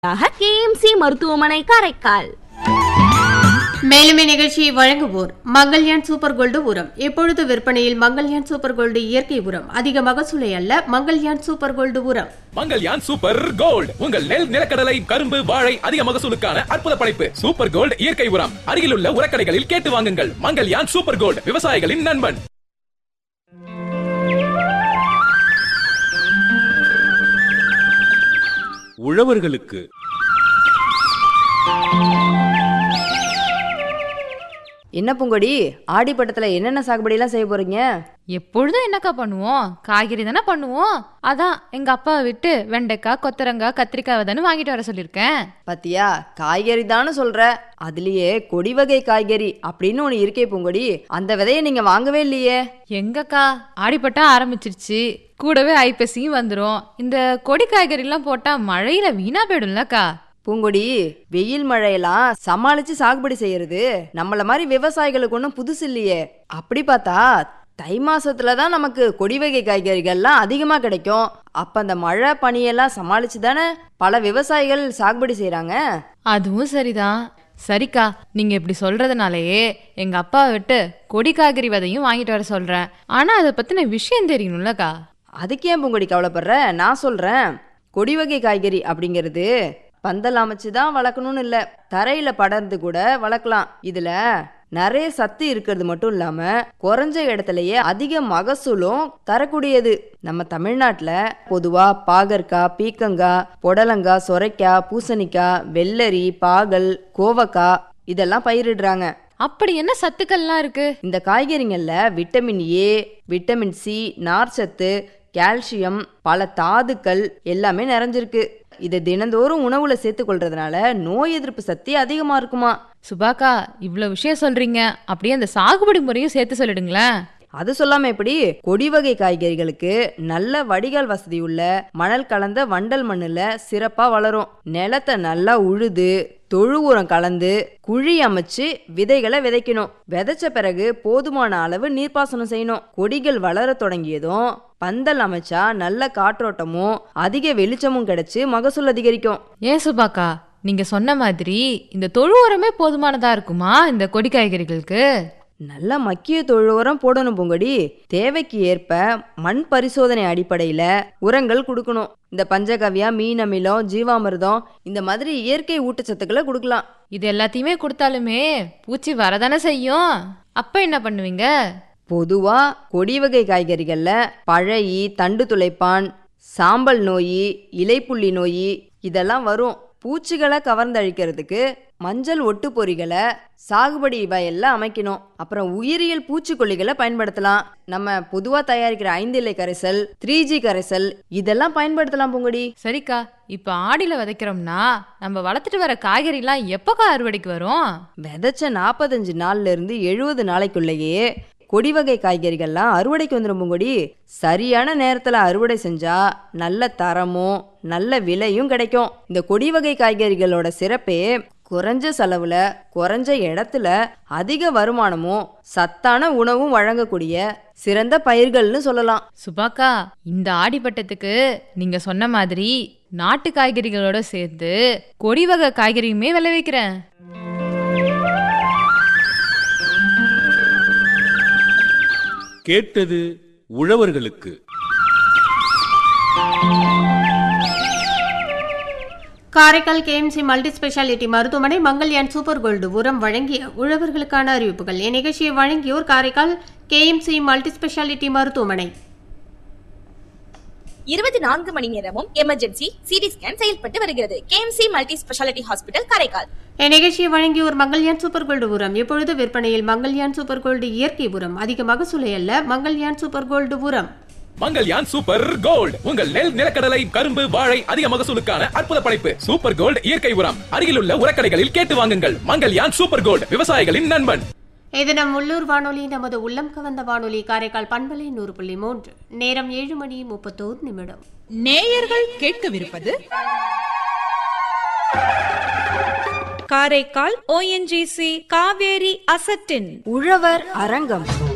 KMC மருத்துவமனை காரைக்கால் மேலும் இந்நிகழ்ச்சியை வழங்குவோர் மங்கல்யான் சூப்பர் கோல்டு உரம் இப்பொழுது விற்பனையில் மங்கல்யான் சூப்பர் கோல்டு இயற்கை உரம் அதிக மகசூலை அல்ல மங்கல்யான் சூப்பர் கோல்டு உரம் மங்கல்யான் சூப்பர் கோல்ட் உங்கள் நெல் நிலக்கடலை கரும்பு வாழை அதிக மகசூலுக்கான அற்புத படைப்பு சூப்பர் கோல்ட் இயற்கை உரம் அருகிலுள்ள உரக்கடைகளில் கேட்டு வாங்குங்கள் மங்கல்யான் சூப்பர் கோல்ட் விவசாயிகளின் நண்பன் உழவர்களுக்கு என்ன பூங்கொடி ஆடிப்பட்டத்துல என்னென்ன சாகுபடி எல்லாம் செய்ய போறீங்க எப்பொழுதும் என்னக்கா பண்ணுவோம் காய்கறி தானே பண்ணுவோம் அதான் எங்க அப்பாவை விட்டு வெண்டைக்காய் கொத்தரங்காய் கத்திரிக்காய் தானே வாங்கிட்டு வர சொல்லியிருக்கேன் பாத்தியா காய்கறி தானே சொல்ற அதுலயே கொடி வகை காய்கறி அப்படின்னு ஒண்ணு இருக்கே பூங்கொடி அந்த விதையை நீங்க வாங்கவே இல்லையே எங்கக்கா ஆடிப்பட்டா ஆரம்பிச்சிருச்சு கூடவே ஐப்பசியும் வந்துரும் இந்த கொடி காய்கறிலாம் போட்டா மழையில வீணா போயிடும்லக்கா பூங்கொடி வெயில் மழையெல்லாம் சமாளிச்சு சாகுபடி செய்யறது நம்மள மாதிரி விவசாயிகளுக்கு ஒன்றும் புதுசு இல்லையே அப்படி பார்த்தா தை மாசத்துல தான் நமக்கு கொடி வகை காய்கறிகள்லாம் அதிகமா கிடைக்கும் அப்ப அந்த மழை பனியெல்லாம் சமாளிச்சு தானே பல விவசாயிகள் சாகுபடி செய்றாங்க அதுவும் சரிதான் சரிக்கா நீங்க இப்படி சொல்றதுனாலயே எங்க அப்பாவை விட்டு கொடி காய்கறி விதையும் வாங்கிட்டு வர சொல்றேன் ஆனா அதை பத்தின விஷயம் தெரியணும்லக்கா அதுக்கு ஏன் பூங்கொடி கவலைப்படுற நான் சொல்றேன் கொடி வகை காய்கறி அப்படிங்கிறது பந்தல் அமைச்சு தான் வளர்க்கணும்னு இல்லை தரையில படர்ந்து கூட வளர்க்கலாம் இதுல நிறைய சத்து இருக்கிறது மட்டும் இல்லாம குறைஞ்ச இடத்துலயே அதிக மகசூலும் தரக்கூடியது நம்ம தமிழ்நாட்டில் பொதுவா பாகற்காய் பீக்கங்காய் புடலங்காய் சொரைக்காய் பூசணிக்காய் வெள்ளரி பாகல் கோவக்காய் இதெல்லாம் பயிரிடுறாங்க அப்படி என்ன சத்துக்கள்லாம் இருக்கு இந்த காய்கறிகளில் விட்டமின் ஏ விட்டமின் சி நார்ச்சத்து கால்சியம் பல தாதுக்கள் எல்லாமே நிறைஞ்சிருக்கு இதை தினந்தோறும் உணவுல சேர்த்துக்கொள்றதுனால நோய் எதிர்ப்பு சக்தி அதிகமா இருக்குமா சுபாக்கா இவ்வளோ விஷயம் சொல்றீங்க அப்படியே அந்த சாகுபடி முறையும் சேர்த்து சொல்லிடுங்களேன் அது சொல்லாம எப்படி கொடி வகை காய்கறிகளுக்கு நல்ல வடிகால் வசதி உள்ள மணல் கலந்த வண்டல் மண்ணுல சிறப்பா வளரும் நிலத்தை நல்லா உழுது தொழு உரம் கலந்து குழி அமைச்சு விதைகளை விதைக்கணும் விதைச்ச பிறகு போதுமான அளவு நீர்ப்பாசனம் செய்யணும் கொடிகள் வளர தொடங்கியதும் பந்தல் அமைச்சா நல்ல காற்றோட்டமும் அதிக வெளிச்சமும் கிடைச்சு மகசூல் அதிகரிக்கும் ஏன் சுபாக்கா நீங்க சொன்ன மாதிரி இந்த தொழு உரமே போதுமானதா இருக்குமா இந்த கொடி காய்கறிகளுக்கு நல்ல மக்கிய தொழு உரம் போடணும் பூங்கொடி தேவைக்கு ஏற்ப மண் பரிசோதனை அடிப்படையில் உரங்கள் கொடுக்கணும் இந்த பஞ்சகவ்யா மீன் அமிலம் ஜீவாமிர்தம் இந்த மாதிரி இயற்கை ஊட்டச்சத்துக்களை கொடுக்கலாம் இது எல்லாத்தையுமே கொடுத்தாலுமே பூச்சி வரதானே செய்யும் அப்ப என்ன பண்ணுவீங்க பொதுவா கொடி வகை காய்கறிகளில் பழையி தண்டு துளைப்பான் சாம்பல் நோய் இலைப்புள்ளி நோய் இதெல்லாம் வரும் பூச்சிகளை கவர்ந்தழிக்கிறதுக்கு மஞ்சள் ஒட்டு பொறிகளை சாகுபடி வயல்ல அமைக்கணும் அப்புறம் உயிரியல் பூச்சிக்கொல்லிகளை பயன்படுத்தலாம் நம்ம பொதுவாக தயாரிக்கிற ஐந்து இலை கரைசல் த்ரீ ஜி கரைசல் இதெல்லாம் பயன்படுத்தலாம் பூங்கொடி சரிக்கா இப்ப ஆடியில விதைக்கிறோம்னா நம்ம வளர்த்துட்டு வர காய்கறிலாம் எப்பக்கா அறுவடைக்கு வரும் விதைச்ச நாற்பத்தஞ்சு நாள்ல இருந்து எழுபது நாளைக்குள்ளேயே கொடி வகை காய்கறிகள்லாம் அறுவடைக்கு வந்துடும் பூங்கொடி சரியான நேரத்தில் அறுவடை செஞ்சா நல்ல தரமும் நல்ல விலையும் கிடைக்கும் இந்த கொடி வகை காய்கறிகளோட சிறப்பே குறைஞ்ச செலவுல குறைஞ்ச இடத்துல அதிக வருமானமும் சத்தான உணவும் வழங்கக்கூடிய சிறந்த பயிர்கள்னு சொல்லலாம் சுபாக்கா இந்த ஆடிப்பட்டத்துக்கு நீங்க சொன்ன மாதிரி நாட்டு காய்கறிகளோட சேர்த்து கொடி வகை காய்கறியுமே விளைவிக்கிறேன் கேட்டது உழவர்களுக்கு காரைக்கால் கேஎம்சி மல்டி ஸ்பெஷாலிட்டி மருத்துவமனை மங்கல்யான் சூப்பர் கோல்டு உரம் வழங்கிய உழவர்களுக்கான அறிவிப்புகள் இந்நிகழ்ச்சியை வழங்கியோர் காரைக்கால் கேஎம்சி மல்டி ஸ்பெஷாலிட்டி மருத்துவமனை இருபத்தி நான்கு மணி நேரமும் எமர்ஜென்சி சிடி ஸ்கேன் செயல்பட்டு வருகிறது KMC multi speciality hospital Karaikal இந்நிகழ்ச்சியை வழங்கியோர் மங்கல்யான் சூப்பர் கோல்டு உரம் இப்பொழுது விற்பனையில் மங்கல்யான் சூப்பர் கோல்டு இயற்கை உரம் அதிக மகசூலை அல்ல மங்கல்யான் சூப்பர் கோல்டு உரம் மங்கல்யான் சூப்பர் கோல்ட் உங்கள் நெல் நிலக்கடலை கரும்பு வாழை அதிக மகசூலுக்கான அற்புத படைப்பு சூப்பர் கோல்ட் இயற்கை உரம் அருகிலுள்ள உரக்கடைகளில் கேட்டு வாங்குங்கள் மங்கல்யான் சூப்பர் கோல்ட் விவசாயிகளின் நண்பன் இது நம் உள்ளூர் வானொலி நமது உள்ளம் கவர்ந்த வானொலி காரைக்கால் பண்பலை நூறு புள்ளி மூன்று நேரம் ஏழு மணி முப்பத்தோரு நிமிடம் நேயர்கள் கேட்கவிருப்பது காரைக்கால் ஓஎன்ஜிசி காவேரி அசட்டின் உழவர் அரங்கம்